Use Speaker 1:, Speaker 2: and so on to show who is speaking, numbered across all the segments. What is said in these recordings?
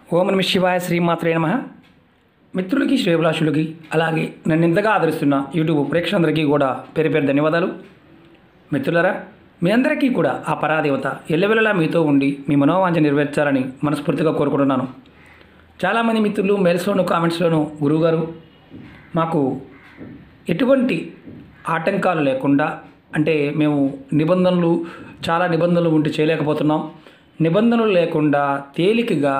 Speaker 1: ఓం నమ శివాయ శ్రీమాత్రే నమ మిత్రులకి శ్రేభిలాషులకి అలాగే నన్ను ఇంతగా ఆదరిస్తున్న యూట్యూబ్ ప్రేక్షకులందరికీ కూడా పేరు పేరు ధన్యవాదాలు మిత్రులరా మీ అందరికీ కూడా ఆ పరాదేవత ఎల్లవెల్లలా మీతో ఉండి మీ మనోవాంఛ నెరవేర్చాలని మనస్ఫూర్తిగా కోరుకుంటున్నాను చాలామంది మిత్రులు మెయిల్స్లోను కామెంట్స్లోను గురువుగారు మాకు ఎటువంటి ఆటంకాలు లేకుండా అంటే మేము నిబంధనలు చాలా నిబంధనలు ఉంటే చేయలేకపోతున్నాం నిబంధనలు లేకుండా తేలికగా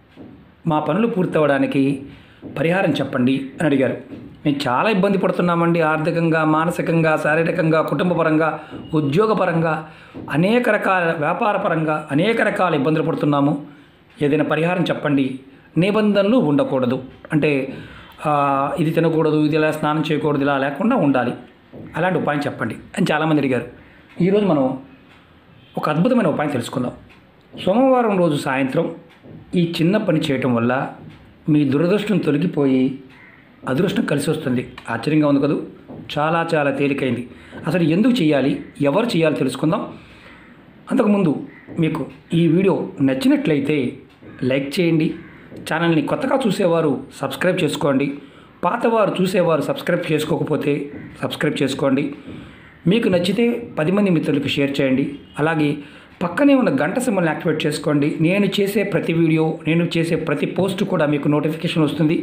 Speaker 1: మా పనులు పూర్తవడానికి పరిహారం చెప్పండి అని అడిగారు మేము చాలా ఇబ్బంది పడుతున్నామండి ఆర్థికంగా మానసికంగా శారీరకంగా కుటుంబపరంగా ఉద్యోగపరంగా అనేక రకాల వ్యాపార పరంగా అనేక రకాల ఇబ్బందులు పడుతున్నాము ఏదైనా పరిహారం చెప్పండి నిబంధనలు ఉండకూడదు అంటే ఆ, ఇది తినకూడదు ఇది ఇలా స్నానం చేయకూడదు ఇలా లేకుండా ఉండాలి అలాంటి ఉపాయం చెప్పండి అని చాలామంది అడిగారు ఈరోజు మనం ఒక అద్భుతమైన ఉపాయం తెలుసుకుందాం సోమవారం రోజు సాయంత్రం ఈ చిన్న పని చేయటం వల్ల మీ దురదృష్టం తొలగిపోయి అదృష్టం కలిసి వస్తుంది ఆశ్చర్యంగా ఉంది కదూ చాలా చాలా తేలికైంది అసలు ఎందుకు చేయాలి ఎవరు చేయాలి తెలుసుకుందాం అంతకుముందు మీకు ఈ వీడియో నచ్చినట్లయితే లైక్ చేయండి ఛానల్ని కొత్తగా చూసేవారు సబ్స్క్రైబ్ చేసుకోండి పాతవారు చూసేవారు సబ్స్క్రైబ్ చేసుకోకపోతే సబ్స్క్రైబ్ చేసుకోండి మీకు నచ్చితే పది మంది మిత్రులకు షేర్ చేయండి అలాగే పక్కనే ఉన్న గంట సింబల్ని యాక్టివేట్ చేసుకోండి నేను చేసే ప్రతి వీడియో నేను చేసే ప్రతి పోస్ట్ కూడా మీకు నోటిఫికేషన్ వస్తుంది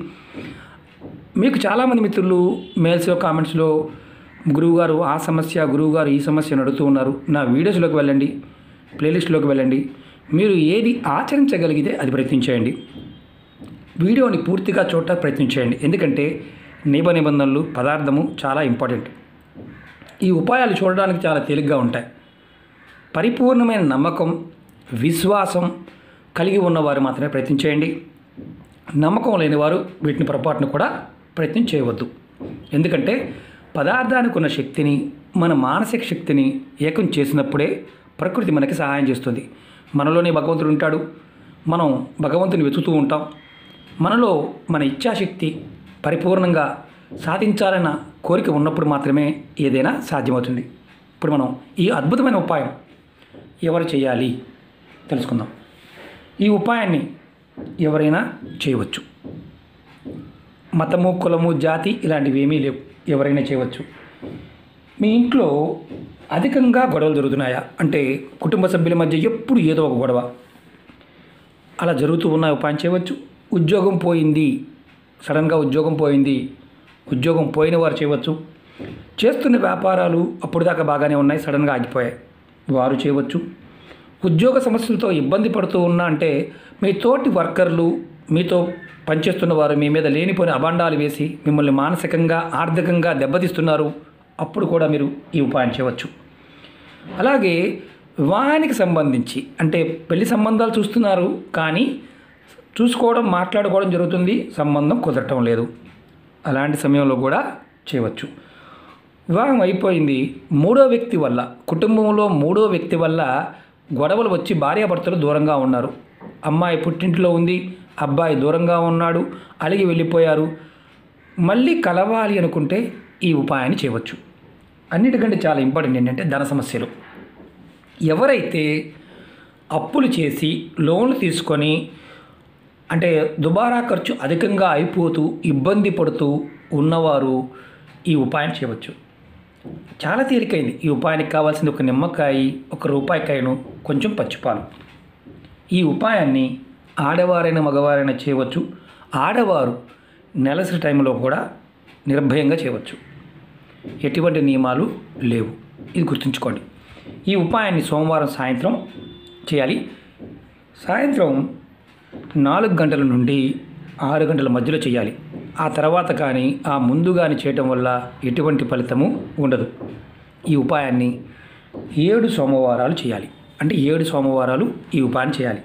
Speaker 1: మీకు చాలామంది మిత్రులు మెయిల్స్లో కామెంట్స్లో గురువుగారు ఆ సమస్య గురువుగారు ఈ సమస్య అని అడుగుతూ ఉన్నారు నా వీడియోస్లోకి వెళ్ళండి ప్లేలిస్ట్లోకి వెళ్ళండి మీరు ఏది ఆచరించగలిగితే అది ప్రయత్నించేయండి వీడియోని పూర్తిగా చూడటానికి ప్రయత్నించేయండి ఎందుకంటే నియమ నిబంధనలు పదార్థము చాలా ఇంపార్టెంట్ ఈ ఉపాయాలు చూడడానికి చాలా తేలిగ్గా ఉంటాయి పరిపూర్ణమైన నమ్మకం విశ్వాసం కలిగి ఉన్నవారు మాత్రమే ప్రయత్నం చేయండి నమ్మకం లేని వారు వీటిని పొరపాటును కూడా ప్రయత్నం చేయవద్దు ఎందుకంటే పదార్థానికి ఉన్న శక్తిని మన మానసిక శక్తిని ఏకం చేసినప్పుడే ప్రకృతి మనకి సహాయం చేస్తుంది మనలోనే భగవంతుడు ఉంటాడు మనం భగవంతుని వెతుకుతూ ఉంటాం మనలో మన ఇచ్ఛాశక్తి పరిపూర్ణంగా సాధించాలన్న కోరిక ఉన్నప్పుడు మాత్రమే ఏదైనా సాధ్యమవుతుంది ఇప్పుడు మనం ఈ అద్భుతమైన ఉపాయం ఎవరు చేయాలి తెలుసుకుందాం ఈ ఉపాయాన్ని ఎవరైనా చేయవచ్చు మతము కులము జాతి ఇలాంటివి ఏమీ లేవు ఎవరైనా చేయవచ్చు మీ ఇంట్లో అధికంగా గొడవలు జరుగుతున్నాయా అంటే కుటుంబ సభ్యుల మధ్య ఎప్పుడు ఏదో ఒక గొడవ అలా జరుగుతూ ఉన్న ఉపాయం చేయవచ్చు ఉద్యోగం పోయింది సడన్గా ఉద్యోగం పోయింది ఉద్యోగం పోయిన వారు చేయవచ్చు చేస్తున్న వ్యాపారాలు అప్పుడు దాకా బాగానే ఉన్నాయి సడన్గా ఆగిపోయాయి వారు చేయవచ్చు ఉద్యోగ సమస్యలతో ఇబ్బంది పడుతూ ఉన్నా అంటే మీ తోటి వర్కర్లు మీతో పనిచేస్తున్న వారు మీ మీద లేనిపోయిన అబాండాలు వేసి మిమ్మల్ని మానసికంగా ఆర్థికంగా దెబ్బతీస్తున్నారు అప్పుడు కూడా మీరు ఈ ఉపాయం చేయవచ్చు అలాగే వివాహానికి సంబంధించి అంటే పెళ్లి సంబంధాలు చూస్తున్నారు కానీ చూసుకోవడం మాట్లాడుకోవడం జరుగుతుంది సంబంధం కుదరటం లేదు అలాంటి సమయంలో కూడా చేయవచ్చు వివాహం అయిపోయింది మూడో వ్యక్తి వల్ల కుటుంబంలో మూడో వ్యక్తి వల్ల గొడవలు వచ్చి భార్యాభర్తలు దూరంగా ఉన్నారు అమ్మాయి పుట్టింట్లో ఉంది అబ్బాయి దూరంగా ఉన్నాడు అలిగి వెళ్ళిపోయారు మళ్ళీ కలవాలి అనుకుంటే ఈ ఉపాయాన్ని చేయవచ్చు అన్నిటికంటే చాలా ఇంపార్టెంట్ ఏంటంటే ధన సమస్యలు ఎవరైతే అప్పులు చేసి లోన్లు తీసుకొని అంటే దుబారా ఖర్చు అధికంగా అయిపోతూ ఇబ్బంది పడుతూ ఉన్నవారు ఈ ఉపాయం చేయవచ్చు చాలా తేలికైంది ఈ ఉపాయానికి కావాల్సింది ఒక నిమ్మకాయ ఒక రూపాయికాయను కొంచెం పచ్చిపాలు ఈ ఉపాయాన్ని ఆడవారైన మగవారైనా చేయవచ్చు ఆడవారు నెలసరి టైంలో కూడా నిర్భయంగా చేయవచ్చు ఎటువంటి నియమాలు లేవు ఇది గుర్తుంచుకోండి ఈ ఉపాయాన్ని సోమవారం సాయంత్రం చేయాలి సాయంత్రం నాలుగు గంటల నుండి ఆరు గంటల మధ్యలో చేయాలి ఆ తర్వాత కానీ ఆ ముందు కానీ చేయటం వల్ల ఎటువంటి ఫలితము ఉండదు ఈ ఉపాయాన్ని ఏడు సోమవారాలు చేయాలి అంటే ఏడు సోమవారాలు ఈ ఉపాయాన్ని చేయాలి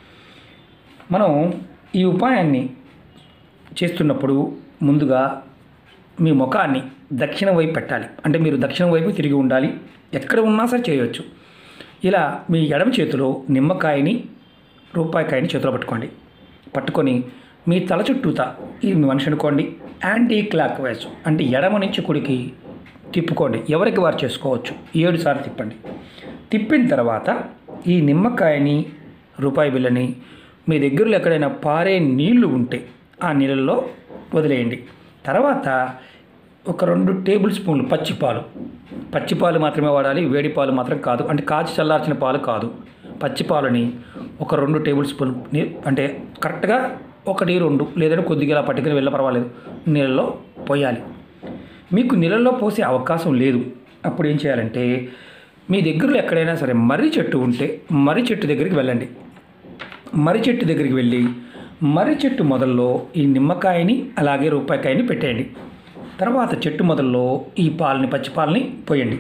Speaker 1: మనం ఈ ఉపాయాన్ని చేస్తున్నప్పుడు ముందుగా మీ ముఖాన్ని దక్షిణం వైపు పెట్టాలి అంటే మీరు దక్షిణం వైపు తిరిగి ఉండాలి ఎక్కడ ఉన్నా సరే చేయవచ్చు ఇలా మీ ఎడమ చేతిలో నిమ్మకాయని రూపాయికాయని చేతిలో పట్టుకోండి పట్టుకొని మీ తల చుట్టూతా ఇది మీ మనిషి అనుకోండి యాంటీ క్లాక్ వైజ్ అంటే ఎడమ నుంచి కుడికి తిప్పుకోండి ఎవరికి వారు చేసుకోవచ్చు ఏడు సార్లు తిప్పండి తిప్పిన తర్వాత ఈ నిమ్మకాయని రూపాయి బిల్లని మీ దగ్గరలో ఎక్కడైనా పారే నీళ్లు ఉంటే ఆ నీళ్ళల్లో వదిలేయండి తర్వాత ఒక రెండు టేబుల్ స్పూన్లు పచ్చిపాలు పచ్చిపాలు మాత్రమే వాడాలి వేడి పాలు మాత్రం కాదు అంటే కాచి చల్లార్చిన పాలు కాదు పచ్చిపాలని ఒక రెండు టేబుల్ స్పూన్ నీ అంటే కరెక్ట్గా ఒకటి రెండు లేదంటే కొద్దిగా ఇలా పట్టుకుని వెళ్ళ పర్వాలేదు నీళ్ళలో పోయాలి మీకు నీళ్ళల్లో పోసే అవకాశం లేదు అప్పుడు ఏం చేయాలంటే మీ దగ్గరలో ఎక్కడైనా సరే మర్రి చెట్టు ఉంటే మర్రి చెట్టు దగ్గరికి వెళ్ళండి మర్రి చెట్టు దగ్గరికి వెళ్ళి మర్రి చెట్టు మొదల్లో ఈ నిమ్మకాయని అలాగే రూపాయికాయని పెట్టేయండి తర్వాత చెట్టు మొదల్లో ఈ పాలని పచ్చిపాలని పోయండి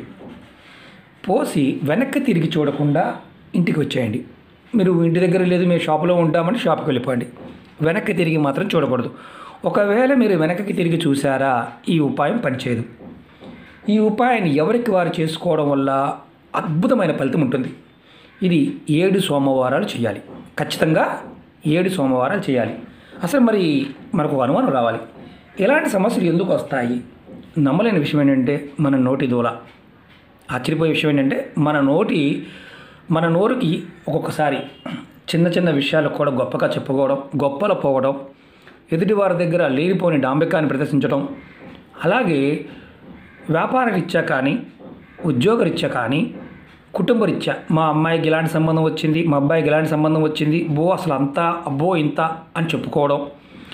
Speaker 1: పోసి వెనక్కి తిరిగి చూడకుండా ఇంటికి వచ్చేయండి మీరు ఇంటి దగ్గర లేదు మేము షాపులో ఉంటామని షాప్కి వెళ్ళిపోండి వెనక్కి తిరిగి మాత్రం చూడకూడదు ఒకవేళ మీరు వెనక్కి తిరిగి చూసారా ఈ ఉపాయం పనిచేయదు ఈ ఉపాయాన్ని ఎవరికి వారు చేసుకోవడం వల్ల అద్భుతమైన ఫలితం ఉంటుంది ఇది ఏడు సోమవారాలు చేయాలి ఖచ్చితంగా ఏడు సోమవారాలు చేయాలి అసలు మరి మనకు ఒక అనుమానం రావాలి ఎలాంటి సమస్యలు ఎందుకు వస్తాయి నమ్మలేని విషయం ఏంటంటే మన నోటి దూల ఆశ్చర్యపోయే విషయం ఏంటంటే మన నోటి మన నోరుకి ఒక్కొక్కసారి చిన్న చిన్న విషయాలకు కూడా గొప్పగా చెప్పుకోవడం గొప్పలు పోవడం ఎదుటి వారి దగ్గర లేనిపోని డాంబికాన్ని ప్రదర్శించడం అలాగే వ్యాపార రీత్యా కానీ ఉద్యోగ రీత్యా కానీ కుటుంబ రీత్యా మా అమ్మాయికి ఇలాంటి సంబంధం వచ్చింది మా అబ్బాయికి ఇలాంటి సంబంధం వచ్చింది బో అసలు అంతా అబ్బో ఇంత అని చెప్పుకోవడం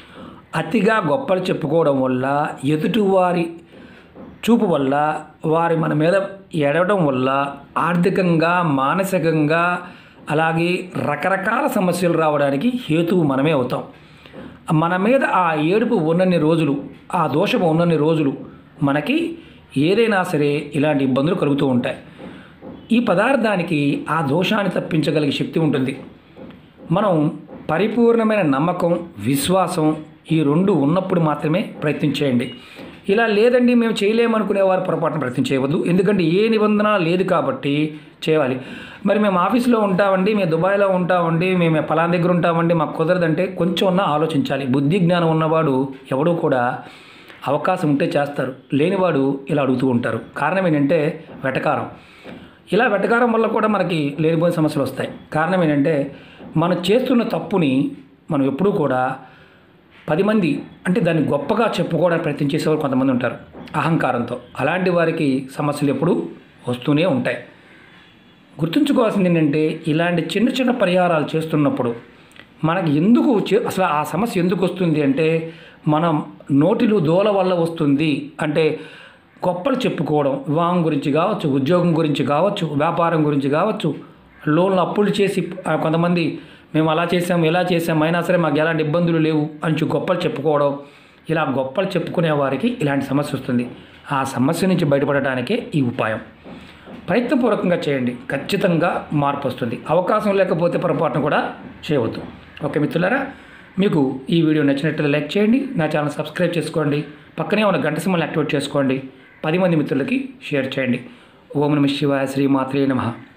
Speaker 1: అతిగా గొప్పలు చెప్పుకోవడం వల్ల ఎదుటివారి చూపు వల్ల వారి మన మీద ఎడవడం వల్ల ఆర్థికంగా మానసికంగా అలాగే రకరకాల సమస్యలు రావడానికి హేతువు మనమే అవుతాం మన మీద ఆ ఏడుపు ఉన్నన్ని రోజులు ఆ దోషం ఉన్నన్ని రోజులు మనకి ఏదైనా సరే ఇలాంటి ఇబ్బందులు కలుగుతూ ఉంటాయి ఈ పదార్థానికి ఆ దోషాన్ని తప్పించగలిగే శక్తి ఉంటుంది మనం పరిపూర్ణమైన నమ్మకం విశ్వాసం ఈ రెండు ఉన్నప్పుడు మాత్రమే ప్రయత్నం చేయండి ఇలా లేదండి మేము చేయలేమనుకునే వారు పొరపాటున ప్రయత్నం చేయవద్దు ఎందుకంటే ఏ నిబంధన లేదు కాబట్టి చేయాలి మరి మేము ఆఫీస్లో ఉంటామండి మేము దుబాయ్లో ఉంటామండి మేము పలానా దగ్గర ఉంటామండి మాకు కుదరదంటే కొంచెం ఉన్న ఆలోచించాలి బుద్ధి జ్ఞానం ఉన్నవాడు ఎవడూ కూడా అవకాశం ఉంటే చేస్తారు లేనివాడు ఇలా అడుగుతూ ఉంటారు కారణం ఏంటంటే వెటకారం ఇలా వెటకారం వల్ల కూడా మనకి లేనిపోయిన సమస్యలు వస్తాయి కారణం ఏంటంటే మనం చేస్తున్న తప్పుని మనం ఎప్పుడూ కూడా పది మంది అంటే దాన్ని గొప్పగా చెప్పుకోవడానికి ప్రయత్నం చేసేవారు కొంతమంది ఉంటారు అహంకారంతో అలాంటి వారికి సమస్యలు ఎప్పుడూ వస్తూనే ఉంటాయి గుర్తుంచుకోవాల్సింది ఏంటంటే ఇలాంటి చిన్న చిన్న పరిహారాలు చేస్తున్నప్పుడు మనకి ఎందుకు చే- అసలు ఆ సమస్య ఎందుకు వస్తుంది అంటే మనం నోటిలో దోల వల్ల వస్తుంది అంటే గొప్పలు చెప్పుకోవడం వివాహం గురించి కావచ్చు ఉద్యోగం గురించి కావచ్చు వ్యాపారం గురించి కావచ్చు లోన్లు అప్పులు చేసి ఆ, కొంతమంది మేము అలా చేసాం ఇలా చేసాం అయినా సరే మాకు ఎలాంటి ఇబ్బందులు లేవు అని చెప్పి గొప్పలు చెప్పుకోవడం ఇలా గొప్పలు చెప్పుకునే వారికి ఇలాంటి సమస్య వస్తుంది ఆ సమస్య నుంచి బయటపడటానికే ఈ ఉపాయం ప్రయత్నపూర్వకంగా చేయండి ఖచ్చితంగా మార్పు వస్తుంది అవకాశం లేకపోతే పొరపాటును కూడా చేయవద్దు ఓకే మిత్రులారా మీకు ఈ వీడియో నచ్చినట్లయితే లైక్ చేయండి నా ఛానల్ సబ్స్క్రైబ్ చేసుకోండి పక్కనే ఉన్న గంట సింబల్ యాక్టివేట్ చేసుకోండి పది మంది మిత్రులకి షేర్ చేయండి ఓం నమ శివాయ శ్రీ మాత్రే నమః